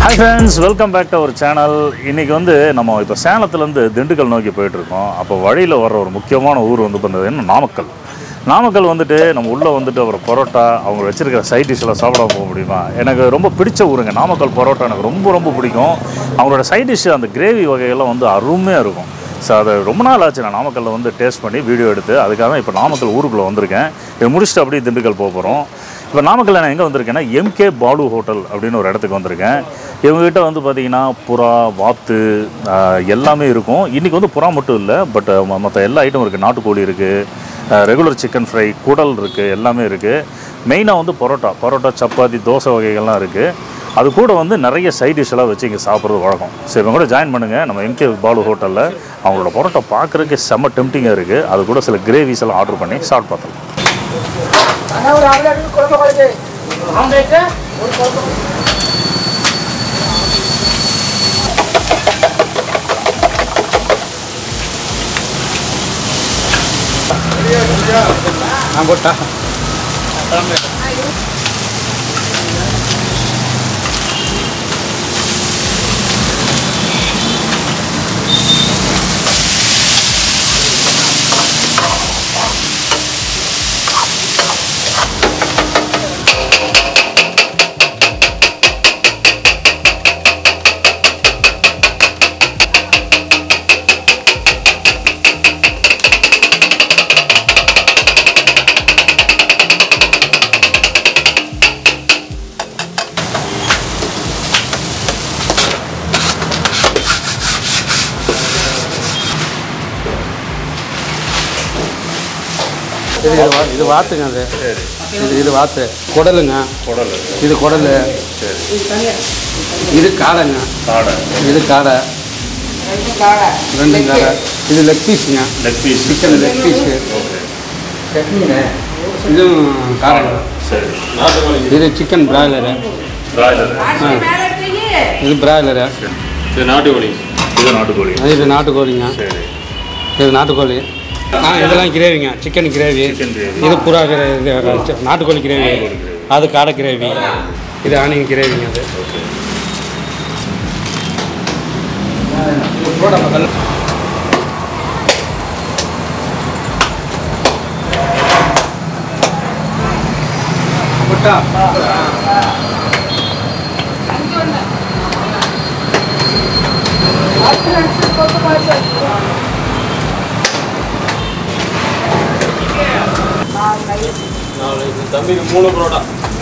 Hi friends welcome back to our channel இன்றைக்கி வந்து நம்ம இப்போ சேலத்துலேருந்து திண்டுக்கல் நோக்கி போயிட்டுருக்கோம் அப்போ வழியில் வர்ற ஒரு முக்கியமான ஊர் வந்து பார்த்தீங்கன்னா நாமக்கல் நாமக்கல் வந்துட்டு நம்ம உள்ளே வந்துட்டு அவர் பரோட்டா அவங்க வச்சிருக்கிற சைட் டிஷ் எல்லாம் சாப்பிட போக முடியுமா எனக்கு ரொம்ப பிடிச்ச ஊருங்க நாமக்கல் பரோட்டா எனக்கு ரொம்ப ரொம்ப பிடிக்கும் அவங்களோட சைட் டிஷ் அந்த கிரேவி வகையெல்லாம் வந்து அருமையாக இருக்கும் ஸோ அதை ரொம்ப நாள் ஆச்சு நான் நாமக்கல்லில் வந்து டேஸ்ட் பண்ணி வீடியோ எடுத்து அதுக்காக தான் இப்போ நாமக்கல் ஊருக்குள்ளே வந்திருக்கேன் இதை முடிச்சுட்டு அப்படியே திண்டுக்கல் போக போகிறோம் இப்போ நாமக்கல்ல நான் எங்கே வந்திருக்கேன்னா எம்கே பாலு ஹோட்டல் அப்படின்னு ஒரு இடத்துக்கு வந்திருக்கேன் இவங்ககிட்ட வந்து பார்த்தீங்கன்னா புறா வாத்து ஆஹ், எல்லாமே இருக்கும் இன்றைக்கி வந்து புறா மட்டும் இல்லை பட் மற்ற எல்லா ஐட்டமும் இருக்குது நாட்டுக்கோழி இருக்குது ரெகுலர் சிக்கன் ஃப்ரை குடல் இருக்குது எல்லாமே இருக்குது மெயினாக வந்து பரோட்டா பரோட்டா சப்பாத்தி தோசை வகைகள்லாம் இருக்குது அது கூட வந்து நிறைய சைட் டிஷ் எல்லாம் வச்சு இங்கே சாப்பிட்றது வழக்கம் சரி இவங்க கூட ஜாயின் பண்ணுங்கள் நம்ம எம்கே பாலு ஹோட்டலில் அவங்களோட பரோட்டா பார்க்குறதுக்கு செம்ம டெம்டிங்காக இருக்குது அது கூட சில கிரேவிஸ் எல்லாம் ஆர்டர் பண்ணி சாப்பிட்டு பார்த்தோம் அண்ணா ஒரு ஆம்லேட் குழம்பு குழம்பு ஆம்லேட்டு ஒரு குழம்பு நான் போட்டா இது இது வா- இது வாத்துங்க அது இது இது வாத்து குடலுங்க குடல் இது குடல் இது காடைங்க காடை இது காடை ரெண்டு காடை இது லெக் பீஸுங்க leg piece chicken leg piece okay இதுவும் காடைங்க சரி இது சிக்கன் பிராய்லரு பிராய்லர் இது பிராய்லரு இது நாட்டுக்கோழி இது நாட்டுக்கோழி இது நாட்டுக்கோழிங்க சரி இது நாட்டுக்கோழி ஆ இதெல்லாம் கிரேவிங்க சிக்கன் கிரேவி சிக்கன் கிரேவி இது புறா கிரே இது சி- நாட்டுக்கோழி கிரேவி அது காடை கிரேவி இது ஆனியன் கிரேவிங்க அது தம்பிக்கு மூணு பரோட்டா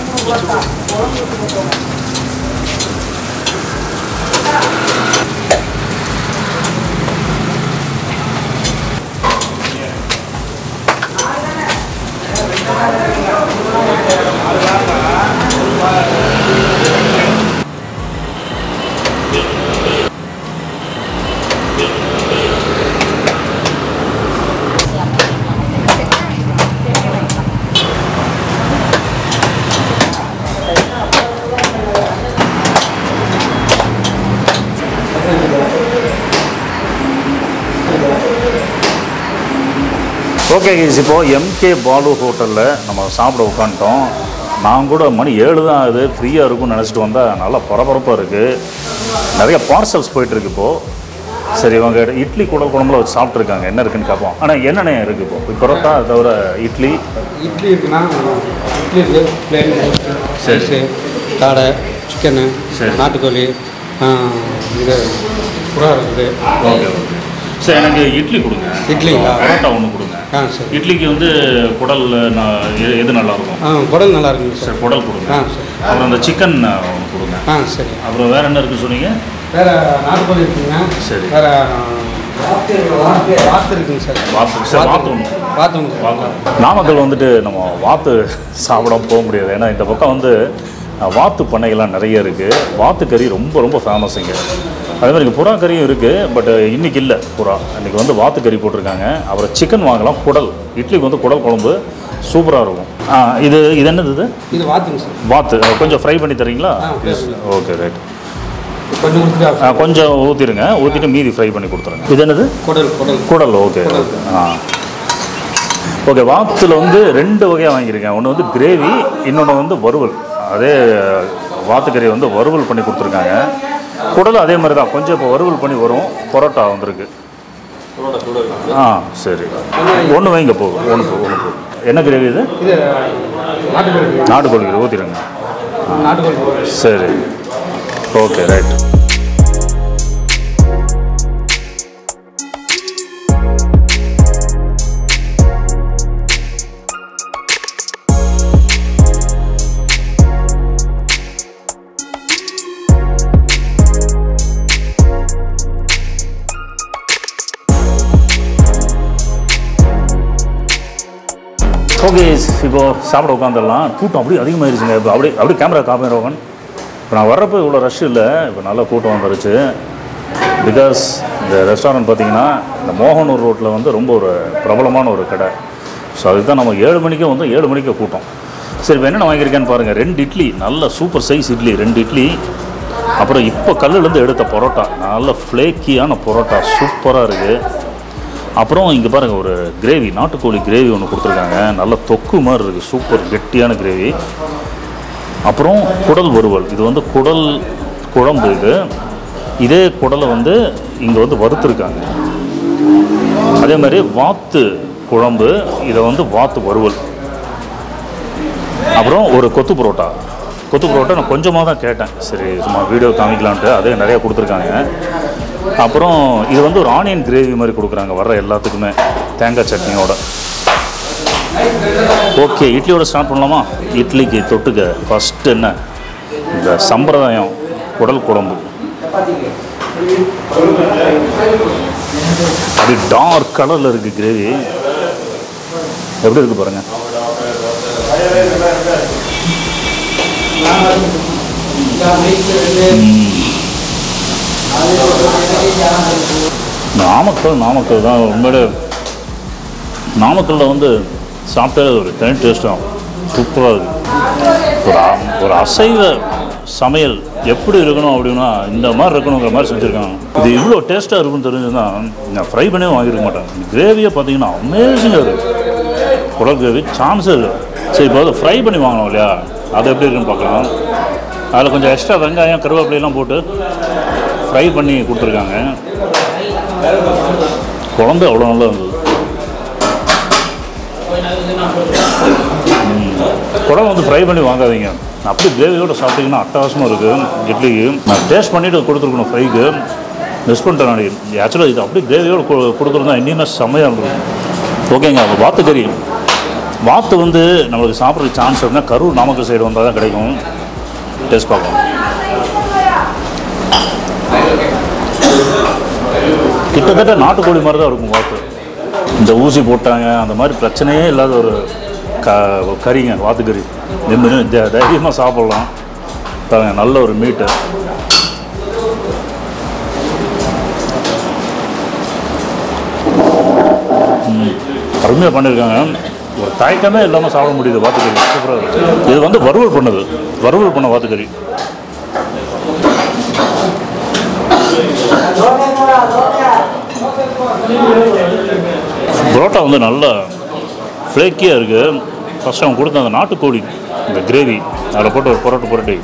ஓகே கேஸ் இப்போது எம்கே பாலு ஹோட்டலில் நம்ம சாப்பிட உட்காந்துட்டோம் நான் கூட மணி ஏழு தான் ஆகுது ஃப்ரீயாக இருக்கும்னு நினச்சிட்டு வந்தால் நல்லா பரபரப்பாக இருக்குது நிறைய பார்சல்ஸ் போயிட்டுருக்கு இப்போது சரி இவங்க இட்லி குடல் குழம்புல வச்சு சாப்பிட்ருக்காங்க என்ன இருக்குன்னு கேட்போம் ஆனால் என்னென்ன இருக்குது இப்போ பரோட்டா அதை தவிர இட்லி இட்லி இருக்குன்னா இட்லி இருக்குது பிளேன் சரி. ரைஸு காடை சிக்கனு சரி. நாட்டுக்கோழி ஆ, இது புறா இருக்குது ஓகே ஓகே சரி எனக்கு இட்லி கொடுங்க இட்லிங்களா? பரோட்டா ஒன்று கொடுங்க ஆ சரி இட்லிக்கு வந்து குடல் நான் எ- எது நல்லா இருக்கும் ஆ குடல் நல்லா இருக்குங்க சார் சரி குடல் கொடுங்க ஆ சரி அப்புறம் அந்த சிக்கன் ஒன்று கொடுங்க ஆ சரி அப்புறம் வேறு என்ன இருக்குன்னு சொன்னீங்க வேற நாட்டுக்கோழி இருக்குங்க சரி. வேற வாத்து இருக்குங்க சார் வாத்து சரி வாத்து ஒன்று வாத்து ஒன்று வாத்து நாமக்கல் வந்துட்டு நம்ம வாத்து சாப்பிடாம போக முடியாது ஏன்னா இந்த பக்கம் வந்து அஹ், வாத்து பண்ணைகள்லாம் நிறைய இருக்குது வாத்து கறி ரொம்ப ரொம்ப ஃபேமஸ் இங்கே அதே மாதிரி இங்கே புறா கறியும் இருக்குது பட் இன்னைக்கு இல்லை புறா இன்னைக்கு வந்து வாத்து கறி போட்டிருக்காங்க அப்புறம் சிக்கன் வாங்கலாம் குடல் இட்லிக்கு வந்து குடல் குழம்பு சூப்பராக இருக்கும் ஆ இது இது என்னது இது இது வாத்துங்க சார் வாத்து அஹ், கொஞ்சம் ஃப்ரை பண்ணி தரீங்களா ஆ, okay. ஓகே ரைட் கொஞ்சம் கொடுத்துட்டு கொஞ்சம் ஊற்றிடுங்க ஊற்றிட்டு மீதி ஃப்ரை பண்ணி கொடுத்துருங்க இது என்னது குடல் குடல் குடல் ஓகே குடல். ஆ ஓகே வாத்தில் வந்து ரெண்டு வகையாக வாங்கியிருக்கேன் ஒன்று வந்து கிரேவி இன்னொன்று வந்து வறுவல் அதே வாத்துக்கறி வந்து வறுவல் பண்ணி கொடுத்துருக்காங்க குடலும் அதே மாதிரி தான் கொஞ்சம் இப்போ வறுவல் பண்ணி வரும் பரோட்டா வந்திருக்கு பரோட்டா சூடாக இருக்கு ஆ சரி ஒன்று வைங்க போகும் ஒன்று போ ஒன்று போ என்ன கிரேவி இது இது நாட்டுக்கோழி நாட்டுக்கோழி கிரேவி ஊற்றிடுங்க நாட்டுக்கோழி சரி ஓகே ரைட் ஓகே இப்போ சாப்பிட உட்காந்துடலாம் கூட்டம் அப்படியே அதிகமாகிருச்சுங்க இப்போ அப்படியே அப்படியே கேமரா காமிரோகன் இப்போ நான் வர்றப்போ இவ்வளோ ரஷ் இல்லை இப்போ நல்லா கூட்டம் வந்துருச்சு பிகாஸ் இந்த ரெஸ்டாரண்ட் பார்த்தீங்கன்னா இந்த மோகனூர் ரோட்டில் வந்து ரொம்ப ஒரு பிரபலமான ஒரு கடை ஸோ அதுக்கு தான் நம்ம ஏழு மணிக்கே வந்து ஏழு மணிக்கே கூட்டம் சரி இப்போ என்னென்ன வாங்கியிருக்கேன்னு பாருங்கள் ரெண்டு இட்லி நல்ல சூப்பர் சைஸ் இட்லி ரெண்டு இட்லி அப்புறம் இப்போ கல்லுலேருந்து எடுத்த பரோட்டா நல்ல ஃப்ளேக்கியான பரோட்டா சூப்பராக இருக்குது அப்புறம் இங்கே பாருங்கள் ஒரு கிரேவி நாட்டுக்கோழி கிரேவி ஒன்று கொடுத்துருக்காங்க நல்ல தொக்கு மாதிரி இருக்குது சூப்பர் கெட்டியான கிரேவி அப்புறம் குடல் வறுவல் இது வந்து குடல் குழம்பு இது இதே குடலை வந்து இங்கே வந்து வறுத்துருக்காங்க அதே மாதிரி வாத்து குழம்பு இதை வந்து வாத்து வறுவல் அப்புறம் ஒரு கொத்து புரோட்டா கொத்து புரோட்டா நான் கொஞ்சமாக தான் கேட்டேன் சரி சும்மா வீடியோ காமிக்கலான்ட்டு அதே நிறையா கொடுத்துருக்காங்க அப்புறம் இது வந்து ஒரு ஆனியன் கிரேவி மாதிரி கொடுக்குறாங்க வர்ற எல்லாத்துக்குமே தேங்காய் சட்னியோட ஓகே இட்லியோட ஸ்டார்ட் பண்ணலாமா இட்லிக்கு தொட்டுக்க ஃபஸ்ட்டு என்ன இந்த சம்பிரதாயம் குடல் குழம்பு அப்படி டார்க் கலரில் இருக்குது கிரேவி எப்படி இருக்கு பாருங்க நாமக்கல் நாமக்கல் தான் உண்மையிலே நாமக்கல்லில் வந்து சாப்பிட்டாலே ஒரு தனி டேஸ்ட்டாக சூப்பராக இருக்குது ஒரு அ- ஒரு அசைவ சமையல் எப்படி இருக்கணும் அப்படின்னா இந்த மாதிரி இருக்கணுங்கிற மாதிரி செஞ்சுருக்காங்க இது இவ்வளோ டேஸ்ட்டாக இருக்குன்னு தெரிஞ்சுன்னா நான் ஃப்ரை பண்ணே வாங்கியிருக்க மாட்டேன் கிரேவியை பார்த்தீங்கன்னா அமேசிங்காக இருக்குது குடல் கிரேவி சான்ஸே இல்லை சரி இப்போ அதை ஃப்ரை பண்ணி வாங்கணும் இல்லையா அது எப்படி இருக்குன்னு பார்க்கலாம் அதில் கொஞ்சம் எக்ஸ்ட்ரா வெங்காயம் கருவேப்பிலையெல்லாம் போட்டு ஃப்ரை பண்ணி கொடுத்துருக்காங்க குழம்பு அவ்வளோ நல்லா இருந்தது ம். குழம்பு வந்து ஃப்ரை பண்ணி வாங்காதீங்க அப்படி கிரேவியோட சாப்பிட்டீங்கன்னா அட்டகாசமாக இருக்குது இட்லிக்கு நான் டேஸ்ட் பண்ணிவிட்டு கொடுத்துருக்கணும் ஃப்ரைக்கு மிஸ் பண்ணிட்டேன் நான் ஆக்சுவலாக இது அப்படியே கிரேவியோட கொ- கொடுத்துருந்தா இன்னுமே செம்மையாக இருந்திருக்கும் ஓகேங்க அப்போ வாத்து கறி வாத்து வந்து நம்மளுக்கு சாப்பிட்றதுக்கு சான்ஸ் இருந்தால் கரூர் நாமக்கல் சைடு வந்தால் தான் கிடைக்கும் டேஸ்ட் பார்க்கலாம் கிட்டத்தட்ட நாட்டுக்கோழி மாதிரி தான் இருக்கும் வாத்து இந்த ஊசி போட்டாங்க அந்த மாதிரி பிரச்சனையே இல்லாத ஒரு க கறிங்க வாத்துக்கறி நிம்மதி த- தைரியமாக சாப்பிட்லாம் பாருங்க நல்ல ஒரு மீட்டு அருமையாக பண்ணியிருக்காங்க ஒரு தயக்கமே இல்லாமல் சாப்பிட முடியுது வாத்துக்கறி சூப்பராக இருக்கு இது வந்து வறுவல் பண்ணது வறுவல் பண்ண வாத்துக்கறி புரோட்டா வந்து நல்ல ஃப்ளேக்கியாக இருக்குது ஃபஸ்ட் அவங்க கொடுத்த அந்த நாட்டுக்கோழி இந்த கிரேவி அதில் போட்டு ஒரு புரோட்டா புரட்டி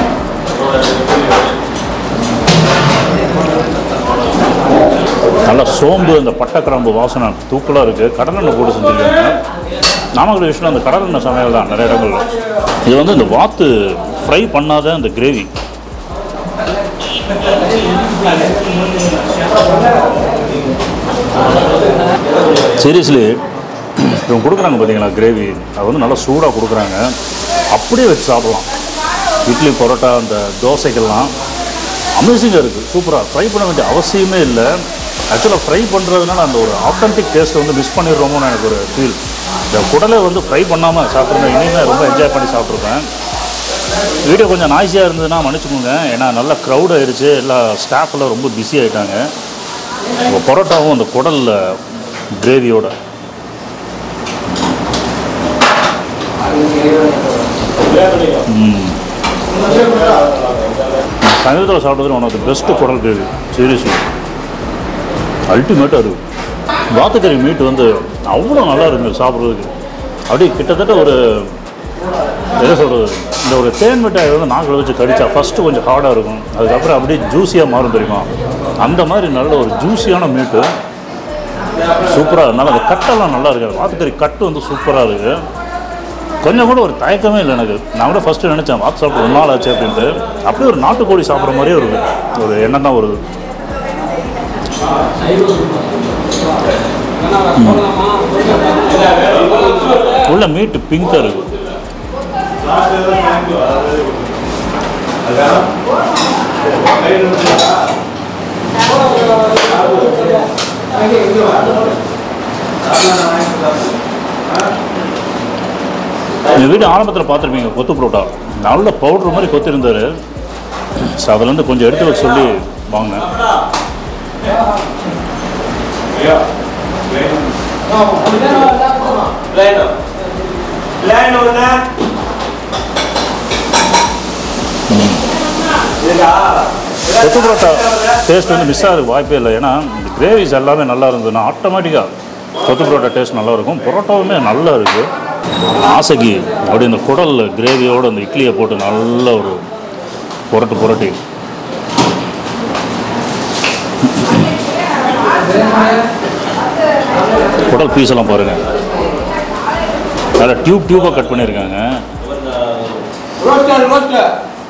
நல்லா சோம்பு அந்த பட்டை கிராம்பு வாசனை தூக்கலாக இருக்குது கடலெண்ணெய் போட்டு செஞ்சுருக்காங்க நாமக்கல் விஷயம் அந்த கடலெண்ணெய் சமையல் தான் நிறைய இடங்கள்ல இது வந்து இந்த வாத்து ஃப்ரை பண்ணாத அந்த கிரேவி சீரியஸ்லி இவங்க கொடுக்குறாங்க பார்த்தீங்களா கிரேவி அது வந்து நல்லா சூடாக கொடுக்குறாங்க அப்படியே வச்சு சாப்பிடலாம் இட்லி பரோட்டா அந்த தோசைக்கெல்லாம் அமேசிங்காக இருக்குது சூப்பராக ஃப்ரை பண்ண வேண்டிய அவசியமே இல்லை ஆக்சுவலாக ஃப்ரை பண்ணுறதுனால அந்த ஒரு ஆத்தென்டிக் டேஸ்ட்டை வந்து மிஸ் பண்ணிடுறோமோன்னு எனக்கு ஒரு ஃபீல் இந்த குடலை வந்து ஃப்ரை பண்ணாமல் சாப்பிட்ருந்தேன் இனிமேல் ரொம்ப என்ஜாய் பண்ணி சாப்பிட்ருப்பேன் வீடியோ கொஞ்சம் நாய்ஸியாக இருந்ததுன்னா மன்னிச்சுக்கோங்க ஏன்னா நல்லா க்ரௌட் ஆயிடுச்சு எல்லா ஸ்டாஃப் எல்லாம் ரொம்ப பிஸி ஆகிட்டாங்க இப்போ பரோட்டாவும் அந்த குடலில் கிரேவியோட சமீபத்தில் சாப்பிட்டது ஒன் ஆஃப் த பெஸ்ட்டு குடல் கிரேவி சீரியஸ்லி அல்டிமேட்டாக இருக்குது வாத்துக்கறி மீட் வந்து அவ்வளோ நல்லா இருக்குது சாப்பிட்றதுக்கு அப்படியே கிட்டத்தட்ட ஒரு என்ன சொல்கிறது இந்த ஒரு தேன் மிட்டாய் வந்து நாக்கில் வச்சு கடிச்சா ஃபஸ்ட்டு கொஞ்சம் ஹார்டாக இருக்கும் அதுக்கப்புறம் அப்படியே ஜூஸியாக மாறும் தெரியுமா அந்த மாதிரி நல்ல ஒரு ஜூஸியான மீட்டு சூப்பராக அதனால அந்த கட்டெல்லாம் நல்லா இருக்குது வாத்துக்கறி கட்டு வந்து சூப்பராக இருக்குது கொஞ்சம் கூட ஒரு தயக்கமே இல்லை எனக்கு நான் கூட ஃபஸ்ட்டு நினச்சேன் வாத்து சாப்பிட்டு ஒரு நாள் ஆச்சு அப்படின்ட்டு அப்படியே ஒரு நாட்டுக்கோழி சாப்பிட்ற மாதிரியே ஒரு ஒரு எண்ணம் தான் வருது உள்ள மீட்டு பிங்காக இருக்குது இந்த வீடு ஆரம்பத்தில் பார்த்துருப்பீங்க கொத்து புரோட்டா நல்ல பவுடர் மாதிரி கொத்திருந்தார் ஸோ அதுலேருந்து கொஞ்சம் எடுத்து வச்சு சொல்லி வாங்க கொத்து புரோட்டா டேஸ்ட் வந்து மிஸ் ஆகிறதுக்கு வாய்ப்பே இல்லை ஏன்னா இந்த கிரேவிஸ் எல்லாமே நல்லா இருந்ததுன்னா ஆட்டோமேட்டிக்காக கொத்து புரோட்டா டேஸ்ட் நல்லா இருக்கும் புரோட்டாவுமே நல்லா இருக்குது ஆசைக்கு அப்படி இந்த குடல் கிரேவியோடு அந்த இட்லியை போட்டு நல்ல ஒரு புரட்டு புரட்டி குடல் பீஸ் எல்லாம் பாருங்கள் நல்லா டியூப் டியூப்பாக கட் பண்ணியிருக்காங்க ரோஸ்டர் ரோஸ்டர்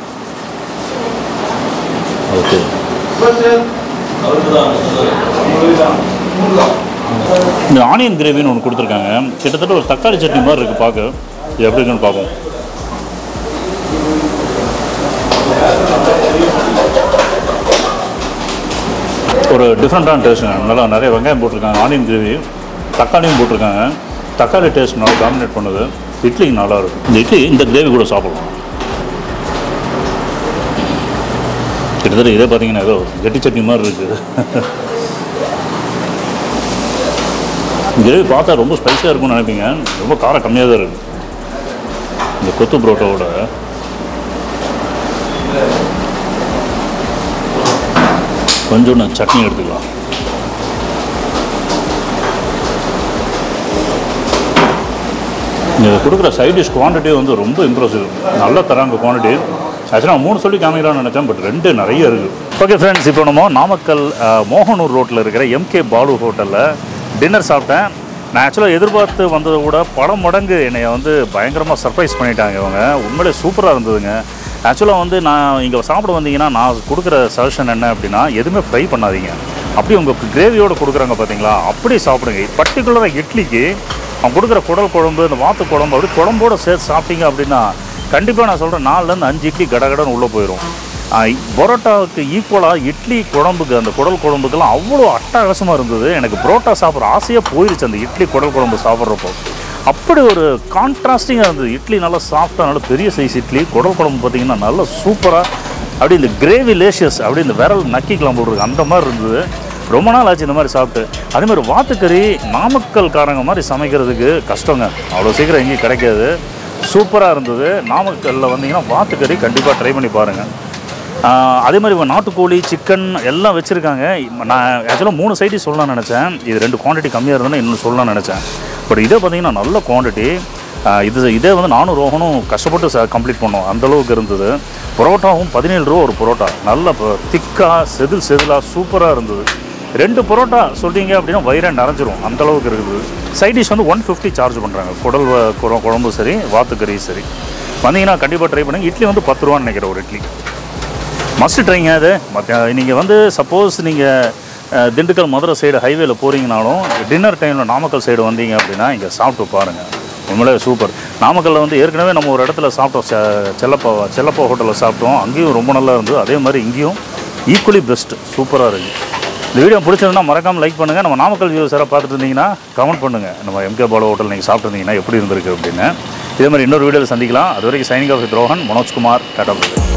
ஓகே ரோஸ்டர் இந்த ஆனியன் கிரேவின்னு ஒன்று கொடுத்துருக்காங்க கிட்டத்தட்ட ஒரு தக்காளி சட்னி மாதிரி இருக்குது பார்க்க இது எப்படி இருக்குன்னு பார்ப்போம் ஒரு டிஃப்ரெண்ட்டான டேஸ்ட்டுங்க நல்லா நிறைய வெங்காயம் போட்டிருக்காங்க ஆனியன் கிரேவி தக்காளியும் போட்டிருக்காங்க தக்காளி டேஸ்ட் நல்லா டாமினேட் பண்ணுது இட்லிக்கு நல்லா இருக்கும் இந்த இட்லி இந்த கிரேவி கூட சாப்பிடலாம் கிட்டத்தட்ட இதே பார்த்தீங்கன்னா ஏதோ கெட்டி சட்னி மாதிரி இருக்குது கிரேவி பார்த்தா ரொம்ப ஸ்பைஸியாக இருக்கும்னு நினைப்பீங்க ரொம்ப காரம் கம்மியாக தான் இருக்குது இந்த கொத்து புரோட்டாவோட கொஞ்சோண்டு சட்னி எடுத்துக்கலாம் இங்கே கொடுக்குற சைட் டிஷ் குவான்டிட்டி வந்து ரொம்ப இம்ப்ரெசிவ் நல்லா தராங்க குவான்டிட்டி ஆக்சுவலாக நான் மூணு சொல்லி காமிக்கலாம்னு நினச்சேன் பட் ரெண்டு நிறைய இருக்குது ஓகே ஃப்ரெண்ட்ஸ் இப்போ நம்ம நாமக்கல் அஹ், மோகனூர் ரோட்டில் இருக்கிற எம்கே பாலு ஹோட்டலில் டின்னர் சாப்பிட்டேன் நான் ஆக்சுவலாக எதிர்பார்த்து வந்ததை விட பல மடங்கு என்னை வந்து பயங்கரமாக சர்ப்ரைஸ் பண்ணிட்டாங்க இவங்க உண்மையிலே சூப்பராக இருந்ததுங்க ஆக்சுவலாக வந்து நான் இங்கே சாப்பிட வந்தீங்கன்னா நான் கொடுக்குற சஜஷன் என்ன அப்படின்னா எதுவுமே ஃப்ரை பண்ணாதீங்க அப்படி உங்கள் கிரேவியோடு கொடுக்குறாங்க பார்த்தீங்களா அப்படி சாப்பிடுங்க பர்டிகுலராக இட்லிக்கு அவங்க கொடுக்குற குடல் குழம்பு இந்த வாத்து குழம்பு அப்படி குழம்போட சேர்த்து சாப்பிட்டீங்க அப்படின்னா கண்டிப்பாக நான் சொல்கிறேன் நாலுலேருந்து அஞ்சு இட்லி கடகடன்னு உள்ளே போயிடும் ஆஹ் பரோட்டாவுக்கு ஈக்குவலாக இட்லி குழம்புக்கு அந்த குடல் குழம்புக்கெல்லாம் அவ்வளோ அட்டகாசமாக இருந்தது எனக்கு பரோட்டா சாப்பிட்ற ஆசையாக போயிருச்சு அந்த இட்லி குடல் குழம்பு சாப்பிட்றப்போ அப்படி ஒரு கான்ட்ராஸ்டிங்காக இருந்தது இட்லி நல்லா சாஃப்டாக நல்ல பெரிய சைஸ் இட்லி குடல் குழம்பு பார்த்தீங்கன்னா நல்லா சூப்பராக அப்படி இந்த கிரேவி லேஷியஸ் அப்படி இந்த விரல் நக்கிக்கலாம் போட்டுருக்கு அந்த மாதிரி இருந்தது ரொம்ப நாள் ஆச்சு இந்த மாதிரி சாப்பிட்டு அதே மாதிரி வாத்துக்கறி நாமக்கல்காரங்க மாதிரி சமைக்கிறதுக்கு கஷ்டங்க அவ்வளோ சீக்கிரம் எங்கேயும் கிடைக்காது சூப்பராக இருந்தது நாமக்கல்லில் வந்தீங்கன்னா வாத்துக்கறி கண்டிப்பாக ட்ரை பண்ணி பாருங்கள் ஆஹ் அதே மாதிரி இவங்க நாட்டுக்கோழி சிக்கன் எல்லாம் வச்சுருக்காங்க நான் ஆக்சுவலாக மூணு சைடி சொல்லலாம்னு நினச்சேன் இது ரெண்டு குவான்டிட்டி கம்மியாக இருந்ததுன்னா இன்னும் சொல்லலாம்னு நினச்சேன் பட் இதே பார்த்தீங்கன்னா நல்ல குவான்டிட்டி இது இதே வந்து நானும் ரோகனும் கஷ்டப்பட்டு ச கம்ப்ளீட் பண்ணோம் அந்த அளவுக்கு இருந்தது பரோட்டாவும் பதினேழு ரூபா ஒரு பரோட்டா நல்ல திக்காக செதில் செதிலாக சூப்பராக இருந்தது ரெண்டு பரோட்டா சொல்லிட்டீங்க அப்படின்னா வயிறே நிறைஞ்சிரும் அந்த அளவுக்கு இருக்குது சைட் டிஷ் வந்து ஒன் ஃபிஃப்டி சார்ஜ் பண்ணுறாங்க குடல் வ- குழ- குழம்பு சரி வாத்துக்கறி சரி வந்தீங்கன்னா கண்டிப்பாக ட்ரை பண்ணுங்க இட்லி வந்து பத்து ரூபான்னு நினைக்கிறேன் ஒரு இட்லி மஸ்ட் ட்ரைங்க அது மற்ற நீங்கள் வந்து சப்போஸ் நீங்கள் திண்டுக்கல் மதுரை சைடு ஹைவேல போகிறீங்கனாலும் டின்னர் டைமில் நாமக்கல் சைடு வந்தீங்க அப்படின்னா இங்கே சாப்பிட்டு பாருங்கள் உண்மையிலே சூப்பர் நாமக்கல்லில் வந்து ஏற்கனவே நம்ம ஒரு இடத்துல சாப்பிட்டோம் செ- செல்லப்பா செல்லப்பா ஹோட்டலில் சாப்பிட்டோம் அங்கேயும் ரொம்ப நல்லா இருந்தது அதே மாதிரி இங்கேயும் ஈக்குவலி பெஸ்ட் சூப்பராக இருக்குது இந்த வீடியோ பிடிச்சிருந்தா மறக்காமல் லைக் பண்ணுங்கள் நம்ம நாமக்கல் வியூஸ் யாராவது பார்த்துட்டு இருந்தீங்கன்னா கமெண்ட் பண்ணுங்கள் நம்ம எம்கே பாலோ ஹோட்டல் நீங்கள் சாப்பிட்ருந்தீங்கன்னா எப்படி இருந்திருக்கு அப்படின்னு இதே மாதிரி இன்னொரு வீடியோவில் சந்திக்கலாம் அது வரைக்கும் சைனிங் ஆஃப் ரோஹன் மனோஜ்குமார் டாடா பிரதர்